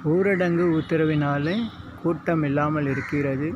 ஊரடங்கு உத்தரவினாலே கூட்டம் இல்லாமல் இருக்கிறது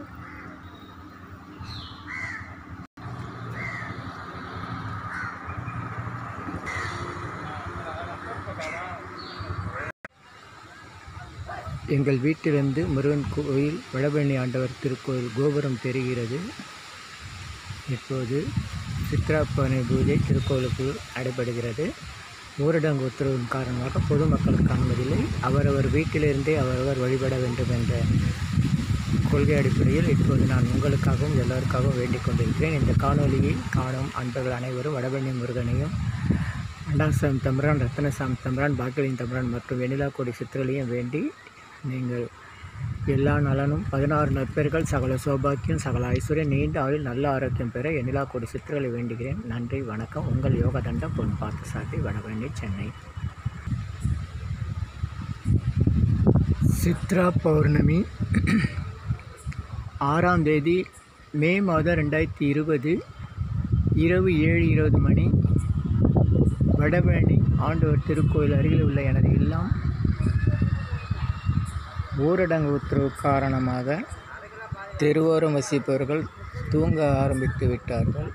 எங்கள் வீட்டிலிருந்து முருகன் கோயில் வடபழனி ஆண்டவர் திருக்கோயில் கோபுரம் தெரிகிறது இப்போது சித்ராப்பனை பூஜை திருக்கோயிலுக்குள் நடைபெறுகிறது ஊரடங்கு உத்தரவின் காரணமாக பொதுமக்களுக்கு அனுமதியில்லை அவரவர் வீட்டிலிருந்தே அவரவர் வழிபட வேண்டும் என்ற கொள்கை அடிப்படையில் இப்போது நான் உங்களுக்காகவும் எல்லோருக்காகவும் வேண்டிக் கொண்டிருக்கிறேன் இந்த காணொலியை காணும் அன்பர்கள் அனைவரும் வடபழனி முருகனையும் அண்டாசாமி தம்பரான் ரத்னசாமி தம்பரான் பாக்கியலின் தம்பரான் மற்றும் வெண்ணிலா கோடி சித்திரலையும் வேண்டி நீங்கள் எல்லா நலனும் பதினாறு நற்பெயர்கள் சகல சௌபாக்கியம் சகல ஐஸ்வர்யம் நீண்ட ஆயுள் நல்ல ஆரோக்கியம் பெற எண்ணிலா கோடி சித்திரங்களை வேண்டுகிறேன் நன்றி வணக்கம் உங்கள் யோகதண்டம் பொன் பார்த்து சாட்டி வடபழனி சென்னை சித்ரா பௌர்ணமி ஆறாம் தேதி மே மாதம் ரெண்டாயிரத்தி இருபது இரவு ஏழு இருபது மணி வடபழனி ஆண்டவர் திருக்கோயில் அருகில் உள்ள எனது இல்லம் ஊரடங்கு உத்தரவு காரணமாக தெருவோரம் வசிப்பவர்கள் தூங்க ஆரம்பித்து விட்டார்கள்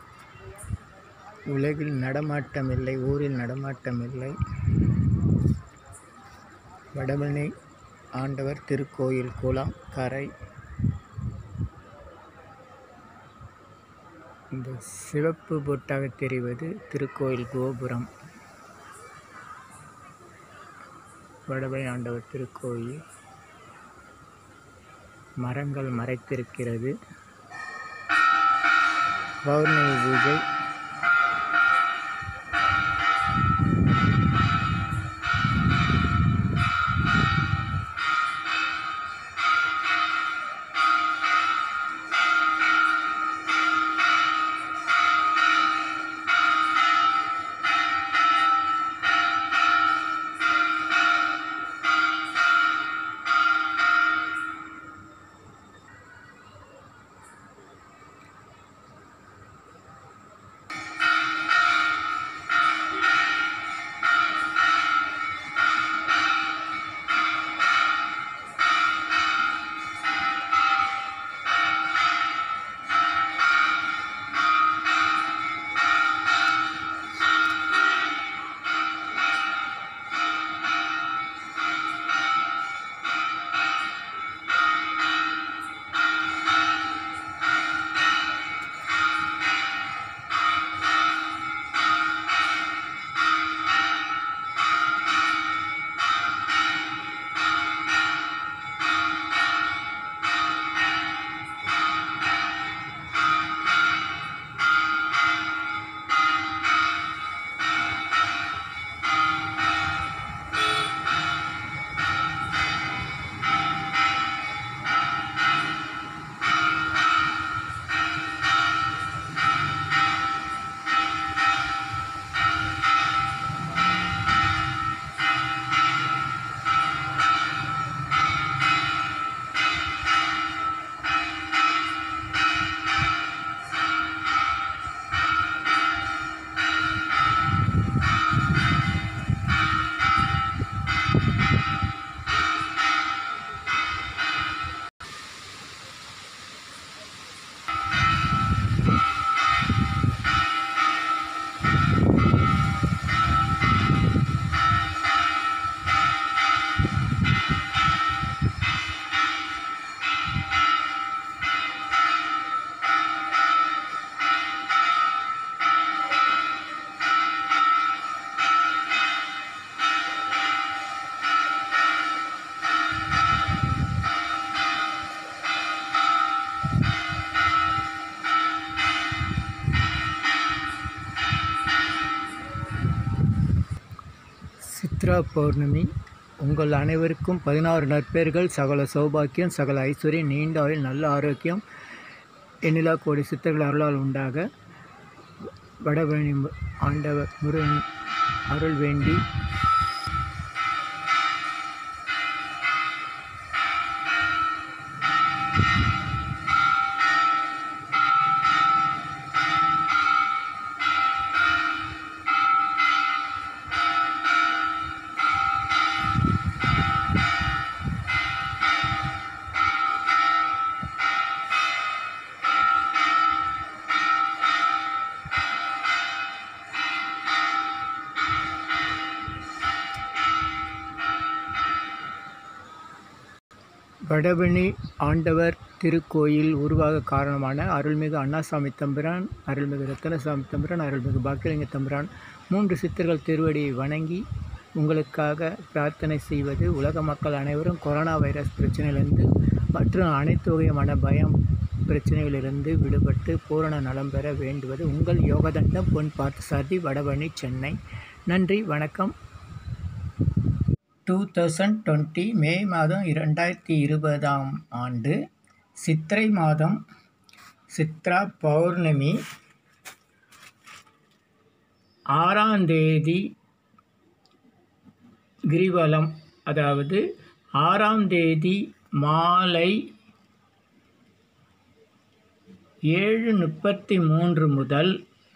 உலகில் நடமாட்டம் இல்லை ஊரில் நடமாட்டம் இல்லை வடபழனி ஆண்டவர் திருக்கோயில் குளம் கரை இந்த சிவப்பு பொட்டாக தெரிவது திருக்கோயில் கோபுரம் வடபழனி ஆண்டவர் திருக்கோயில் மரங்கள் மறைத்திருக்கிறது பௌர்ணமி பூஜை சித்ரா பௌர்ணமி உங்கள் அனைவருக்கும் பதினாறு நற்பேர்கள் சகல சௌபாக்கியம் சகல ஐஸ்வர்யம் நீண்ட ஆயுள் நல்ல ஆரோக்கியம் எண்ணிலா கோடி சித்தர்கள் அருளால் உண்டாக வடபழனி மு- ஆண்டவர் முருகன் அருள் வேண்டி வடபழனி ஆண்டவர் திருக்கோயில் உருவாக காரணமான அருள்மிகு அண்ணாசாமி தம்பிரான் அருள்மிகு ரத்தனசாமி தம்பிரான் அருள்மிகு பாக்கியலிங்க தம்பிரான் மூன்று சித்தர்கள் திருவடியை வணங்கி உங்களுக்காக பிரார்த்தனை செய்வது உலக மக்கள் அனைவரும் கொரோனா வைரஸ் பிரச்சனையிலிருந்து மற்றும் அனைத்து வகையான பயம் பிரச்சனைகளிலிருந்து விடுபட்டு பூரண நலம் பெற வேண்டுவது உங்கள் யோகதண்டம் பொன் பார்த்தசாரதி வடபழனி சென்னை நன்றி வணக்கம் டூ தௌசண்ட் டுவெண்ட்டி மே மாதம் இரண்டாயிரத்தி இருபதாம் ஆண்டு சித்திரை மாதம் சித்ரா பௌர்ணமி ஆறாம் தேதி கிரிவலம் அதாவது ஆறாம் தேதி மாலை ஏழு முப்பத்தி மூன்று முதல்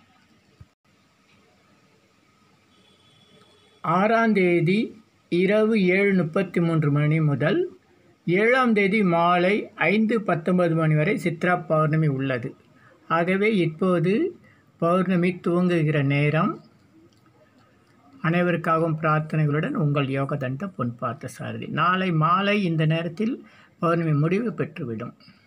ஆறாம் தேதி இரவு ஏழு முப்பத்தி மூன்று மணி முதல் ஏழாம் தேதி மாலை ஐந்து பத்தொன்பது மணி வரை சித்ரா பௌர்ணமி உள்ளது ஆகவே இப்போது பௌர்ணமி துவங்குகிற நேரம் அனைவருக்காகவும் பிரார்த்தனைகளுடன் உங்கள் யோகதண்ட பொன் பார்த்த சாரதி நாளை மாலை இந்த நேரத்தில் பௌர்ணமி முடிவு பெற்றுவிடும்